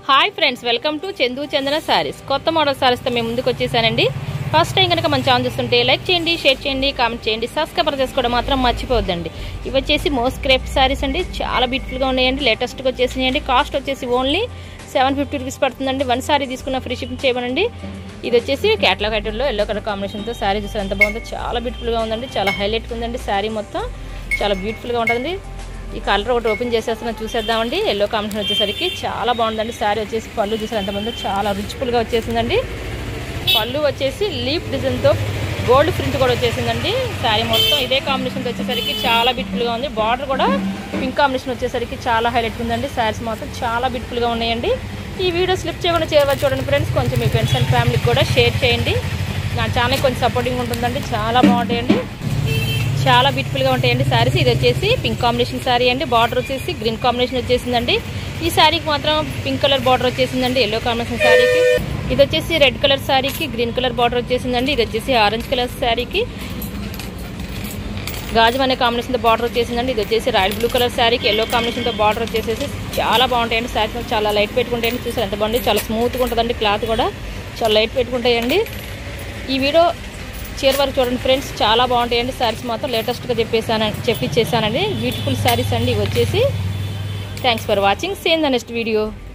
hi friends welcome to Chandu Chandana Sarees కొత్త model శారీస్తో మేము ముందుకు వచ్చేసానండి ఫస్ట్ టైం కనుక మన ఛానల్ చూస్తుంటే లైక్ చేయండి షేర్ చేయండి కామెంట్ చేయండి సబ్స్క్రైబర్ చేసుకోవడం మాత్రం మర్చిపోవద్దండి ఇవి వచ్చేసి మోస్ట్ క్రేప్ శారీస్ అండి చాలా బ్యూటిఫుల్గా ఉన్నాయండి లేటెస్ట్గా వచ్చేసినాయండి కాస్ట్ వచ్చేసి ఓన్లీ సెవెన్ ఫిఫ్టీ రూపీస్ పడుతుందండి వన్ సారీ తీసుకున్న ఫ్రీ షిప్పింగ్ చేయమనండి ఇది వచ్చేసి క్యాట్లాగ్ ఐటెంలో ఎల్లో కలర్ కాంబినేషన్తో శారీ చూసారు ఎంత బాగుందో చాలా బ్యూటిఫుల్గా ఉందండి చాలా హైలైట్గా ఉందండి శారీ మొత్తం చాలా బ్యూటిఫుల్గా ఉంటుందండి ఈ కలర్ ఒకటి ఓపెన్ చేసేస్తున్నా చూసేద్దామండి ఎల్లో కాంబినేషన్ వచ్చేసరికి చాలా బాగుందండి శారీ వచ్చేసి పళ్ళు చూసారు ఎంతమంది చాలా రిచ్ఫుల్గా వచ్చేసిందండి పళ్ళు వచ్చేసి లీఫ్ డిజైన్తో గోల్డ్ ప్రింట్ కూడా వచ్చేసిందండి శారీ మొత్తం ఇదే కాంబినేషన్తో వచ్చేసరికి చాలా బ్యూటిఫుల్గా ఉంది బార్డర్ కూడా పింక్ కాంబినేషన్ వచ్చేసరికి చాలా హైలైట్ ఉందండి శారీస్ మాత్రం చాలా బ్యూటిఫుల్గా ఉన్నాయండి ఈ వీడియో స్లిప్ చేయకుండా చేయవచ్చు చూడండి ఫ్రెండ్స్ కొంచెం మీ ఫ్రెండ్స్ అండ్ ఫ్యామిలీకి కూడా షేర్ చేయండి నా ఛానల్ కొంచెం సపోర్టింగ్ ఉంటుందండి చాలా బాగుంటాయండి చాలా బ్యూటిఫుల్గా ఉంటాయండి శారీస్ ఇది వచ్చేసి పింక్ కాంబినేషన్ శారీ అండి బార్డర్ వచ్చేసి గ్రీన్ కాంబినేషన్ వచ్చేసిందండి ఈ శారీకి మాత్రం పింక్ కలర్ బార్డర్ వచ్చేసిందండి ఎల్లో కాంబినేషన్ శారీకి ఇది వచ్చేసి రెడ్ కలర్ శారీకి గ్రీన్ కలర్ బార్డర్ వచ్చేసిందండి ఇది వచ్చేసి ఆరెంజ్ కలర్ శారీకి గాజు అనే కాంబినేషన్తో బార్డర్ వచ్చేసిందండి ఇది వచ్చేసి రాయల్ బ్లూ కలర్ శారీకి ఎల్లో కాంబినేషన్తో బార్డర్ వచ్చేసేసి చాలా బాగుంటాయండి శారీస్ చాలా లైట్ పెట్టుకుంటాయండి చూసారు ఎంత బాగుంది చాలా స్మూత్గా ఉంటుందండి క్లాత్ కూడా చాలా లైట్ పెట్టుకుంటాయండి ఈ వీడియో చివరి వరకు చూడండి ఫ్రెండ్స్ చాలా బాగుంటాయండి శారీస్ మాత్రం లేటెస్ట్గా చెప్పేసాను చెప్పించేసానండి బ్యూటిఫుల్ శారీస్ అండి ఇవి వచ్చేసి thanks for watching same the next video